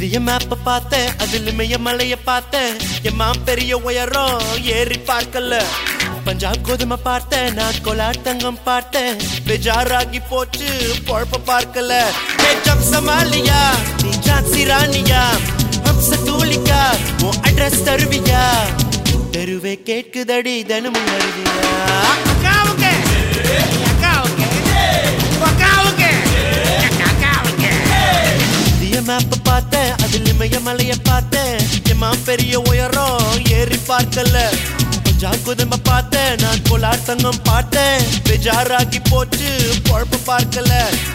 இந்திய மேப்ப பார்த்தேன் அதுல மெய்ய மலைய பார்த்தேன் என் மாம் பெரிய உயரம் ஏறி பார்க்கல பஞ்சாப் கோதுமை பார்த்தேன் நான் கோலார் தங்கம் பார்த்தேன் பெஜாராகி போச்சு பொழப்ப பார்க்கல பேச்சம் சமாலியா நீ ஜான்சி ராணியா ஹம்ச தூளிக்கா உன் அட்ரஸ் தருவியா தெருவே கேட்குதடி தினமும் வருவியா அக்காவுக்கு அக்காவுக்கு அக்காவுக்கு அக்காவுக்கு இந்திய மேப் பார்த்தேன் அதுல இமய மலைய பார்த்தேன் என் மாம் பெரிய உயரம் ஏறி பார்க்கல பஞ்சாப் குதுமை பார்த்தேன் நான் கோலார் தங்கம் பார்த்தேன் பெஜாராகி போச்சு பொழப்ப பார்க்கல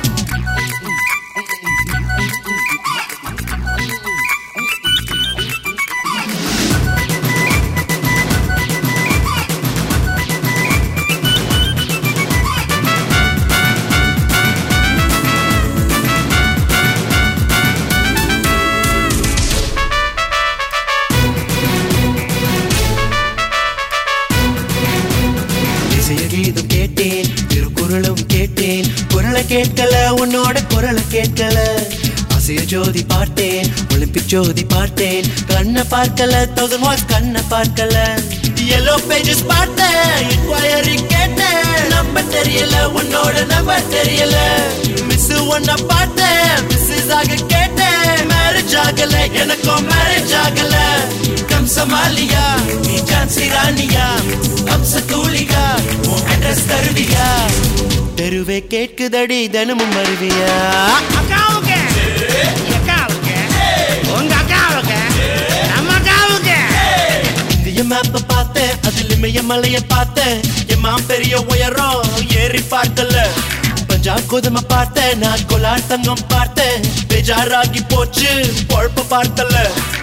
இசைய கீதம் கேட்டேன் திருக்குறளும் கேட்டேன் குரலை கேட்கல உன்னோட குரலை கேட்கல அசைய ஜோதி பார்த்தேன் ஒலிம்பிக் ஜோதி பார்த்தேன் கண்ணை பார்க்கல தௌசண்ட் வாட்ஸ் கண்ணை பார்க்கல எல்லோ பேஜஸ் பார்த்தேன் இன்கொயரி கேட்டேன் நம்பர் தெரியல உன்னோட நம்பர் தெரியல மிஸ் ஒன்ன பார்த்தேன் மிஸ்ஸஸ் ஆக கேட்டேன் மேரேஜ் ஆகல எனக்கும் மேரேஜ் ஆகல கம் சமாலியா நீ ஜான்சி ராணியா அம்ச தூளிகா உன் அட்ரஸ் தருவியா தெருவே கேட்குதடி தினமும் வருவியா அக்காவுக்கு அக்காவுக்கு உங்க அக்காவுக்கு நம்ம அக்காவுக்கு இந்திய மேப்ப பார்த்தேன் அதுல இமய மலைய பார்த்தேன் என் மாம் பெரிய உயரம் ஏறி பார்க்கல பஞ்சாப் கோதுமை பார்த்தேன் நான் கோலார் தங்கம் பார்த்தேன் பெஜாராகி போச்சு பொழப்ப பார்க்கல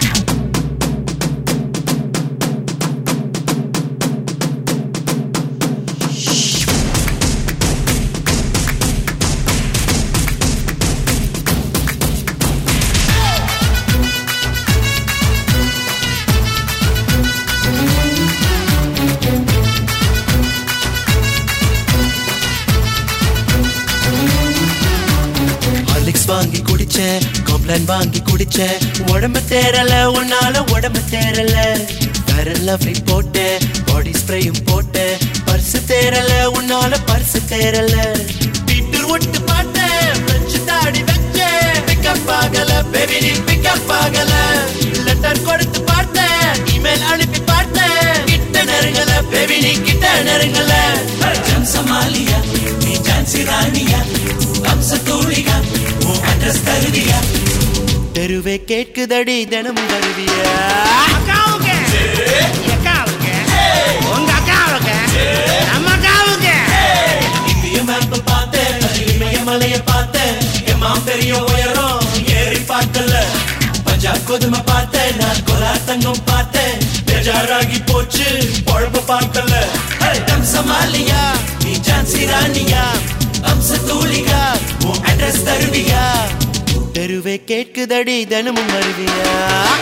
ஹார்லிக்ஸ் வாங்கி குடிச்சேன் காம்ப்ளான் வாங்கி குடிச்சேன் உடம்பு தேரல உன்னால உடம்பு தேரல வேற லவ்லி போட்டேன் பாடி ஸ்ப்ரேயும் போட்டேன் பர்ஸ் தேரல உன்னால பர்ஸ் தேரல பீட்டர் ஒட்டு பார்த்தேன் பிரெஞ்சு தாடி வச்சேன் பிக்கப் ஆகல பேபி நீ பிக்கப் ஆகல லெட்டர் கொடுத்து பார்த்தேன் இமெயில் அனுப்பி பார்த்தேன் கிட்ட நெருங்கல பேபி நீ கிட்ட நெருங்கல ஜம் சமாலியா நீ ஜான்சி ராணியா அம்ச தூளிகா உன் அட்ரஸ் தருவியா தெருவே கேட்குதடி தினமும் வருவியா அக்காவுக்கு அக்காவுக்கு உங்க அக்காவுக்கு நம்ம அக்காவுக்கு இந்திய மேப்ப பார்த்தேன் அதில் இமய மலைய பார்த்தேன் என் மாம் பெரிய உயரம் ஏறி பார்க்கல பஞ்சாப் கோதுமை பார்த்தேன் நான் கோலார் தங்கம் பார்த்தேன் பெஜாராகி போச்சு பொழப்ப பார்க்கல டம் சமாலியா நீ ஜான்சி ராணியா அம்ச தூளிகா உன் அட்ரஸ் தருவியா தெருவே கேட்குதடி தினமும் வருவியா